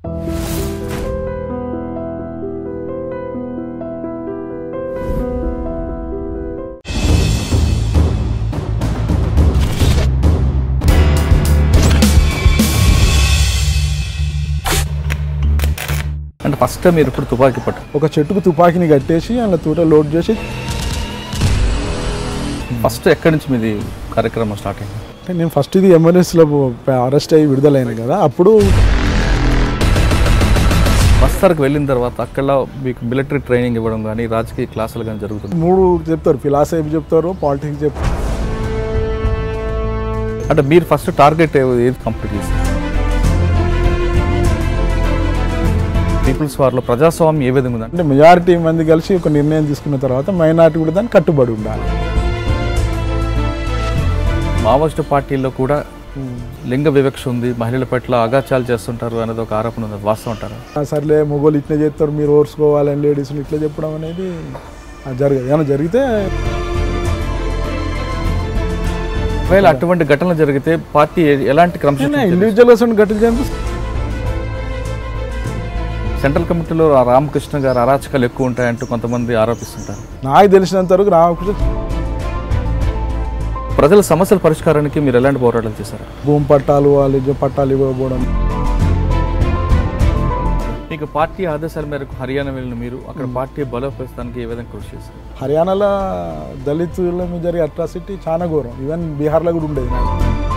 అంటే ఫస్ట్ మీరు ఇప్పుడు తుపాకీ పట్టు ఒక చెట్టుకు తుపాకీని కట్టేసి అందులో తూట లోడ్ చేసి ఫస్ట్ ఎక్కడి నుంచి మీది కార్యక్రమం స్టార్ట్ అయింది అంటే నేను ఫస్ట్ ఇది ఎమ్మెల్యేస్లో అరెస్ట్ అయ్యి విడుదలైన కదా అప్పుడు బస్తర్కి వెళ్ళిన తర్వాత అక్కడ మీకు మిలిటరీ ట్రైనింగ్ ఇవ్వడం కానీ రాజకీయ క్లాసులు కానీ జరుగుతుంది మూడు చెప్తారు ఫిలాసఫీ చెప్తారు పాలిటిక్స్ చెప్తారు అంటే మీరు ఫస్ట్ టార్గెట్ ఏది కంప్లీట్ చేస్తారు పీపుల్స్ వార్లో ప్రజాస్వామ్యం ఏ విధంగా ఉందంటే అంటే మెజారిటీ మంది కలిసి ఒక నిర్ణయం తీసుకున్న తర్వాత మైనారిటీ కూడా దానికి కట్టుబడి ఉండాలి మావోయిస్టు పార్టీల్లో కూడా లింగ వివక్ష ఉంది మహిళల పట్ల అగాచాలు చేస్తుంటారు అనేది ఒక ఆరోపణ ఉంది అది వాస్తవం అంటారు ఆ సర్లే మొగోళ్ళు ఇట్లా చేస్తారు మీరు ఓర్చుకోవాలని లేడీస్ ఇట్లా చెప్పడం అనేది అది జరగదు ఏమైనా జరిగితే ఒకవేళ అటువంటి ఘటనలు జరిగితే పార్టీ ఏ- ఎలాంటి క్రమశిక్షణ ఇండివిజువల్స్ గట్టి చేయండి సెంట్రల్ కమిటీలో ఆ రామకృష్ణ గారు అరాచకాలు ఎక్కువ ఉంటాయంటూ కొంతమంది ఆరోపిస్తుంటారు నాకు తెలిసినంత వరకు రామకృష్ణ ప్రజల సమస్యల పరిష్కారానికి మీరు ఎలాంటి పోరాటాలు చేశారు భూమి పట్టాలు వాళ్ళు పట్టాలు ఇవ్వకపోవడం మీకు పార్టీ ఆదేశాల మేరకు హర్యానా వెళ్ళిన మీరు అక్కడ పార్టీ బలోపేతానికి ఏ విధంగా కృషి చేశారు హర్యానాలో దళితుల మీద జరిగే అట్రాసిటీ చాలా ఘోరం ఈవెన్ బీహార్లో కూడా ఉండేది నాకు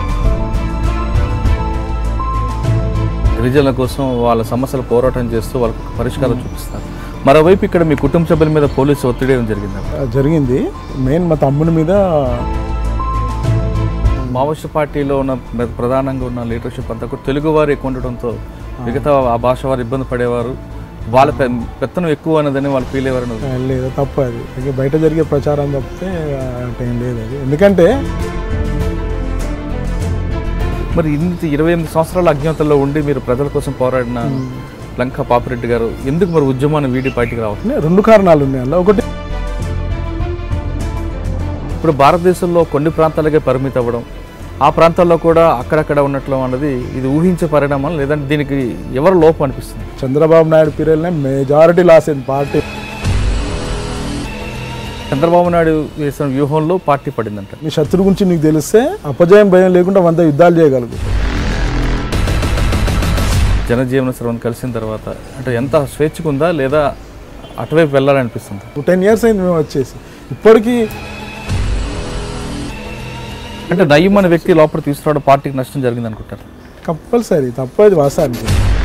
గిరిజనుల కోసం వాళ్ళ సమస్యలు పోరాటం చేస్తూ వాళ్ళకు పరిష్కారం చూపిస్తారు మరోవైపు ఇక్కడ మీ కుటుంబ సభ్యుల మీద పోలీసు ఒత్తిడి ఏం జరిగింది ఆ, జరిగింది మెయిన్ మా తమ్ముని మీద మావోయిస్ట్ పార్టీలో ఉన్న ప్ర- ప్రధానంగా ఉన్న లీడర్షిప్ అంతా కూడా తెలుగు వారు ఎక్కువ ఉండడంతో మిగతా ఆ భాష వారు ఇబ్బంది పడేవారు వాళ్ళ పె- పెత్తనం ఎక్కువ అన్నదని వాళ్ళు ఫీల్ అయ్యేవారు ఆ, లేదు తప్పు అది ఇక బయట జరిగే ప్రచారం తప్పితే ఆ, అటేం లేదు అది ఎందుకంటే మరి ఇన్ని ఇరవై ఎనిమిది సంవత్సరాల అజ్ఞాతంలో ఉండి మీరు ప్రజల కోసం పోరాడిన లంక పాపిరెడ్డి గారు ఎందుకు మరి ఉద్యమాన్ని వీడి పార్టీకి రావాలి అంటే రెండు కారణాలు ఉన్నాయి అందులో ఒకటి ఇప్పుడు భారతదేశంలో కొన్ని ప్రాంతాలకే పరిమితం అవ్వడం ఆ ప్రాంతాల్లో కూడా అక్కడక్కడ ఉన్నట్లు అన్నది ఇది ఊహించే పరిణామం లేదంటే దీనికి ఎవరు లోపం అనిపిస్తుంది చంద్రబాబు నాయుడు పీరియడ్నే మెజారిటీ లాస్ అయింది పార్టీ చంద్రబాబు నాయుడు వేసిన వ్యూహంలో పార్టీ పడిందంట నీ శత్రు గురించి నీకు తెలిస్తే అపజయం భయం లేకుండా వంద యుద్ధాలు చేయగలగు జనజీవన సర్వన్ కలిసిన తర్వాత అంటే ఎంత స్వేచ్ఛగా ఉందా లేదా అటువైపు వెళ్ళాలనిపిస్తుంది టెన్ ఇయర్స్ అయింది మేము వచ్చేసి ఇప్పటికీ అంటే నయ్యం అనే వ్యక్తి లోపల తీసుకురావడం పార్టీకి నష్టం జరిగింది అనుకుంటారు కంపల్సరీ తప్పది వాస్తవానికి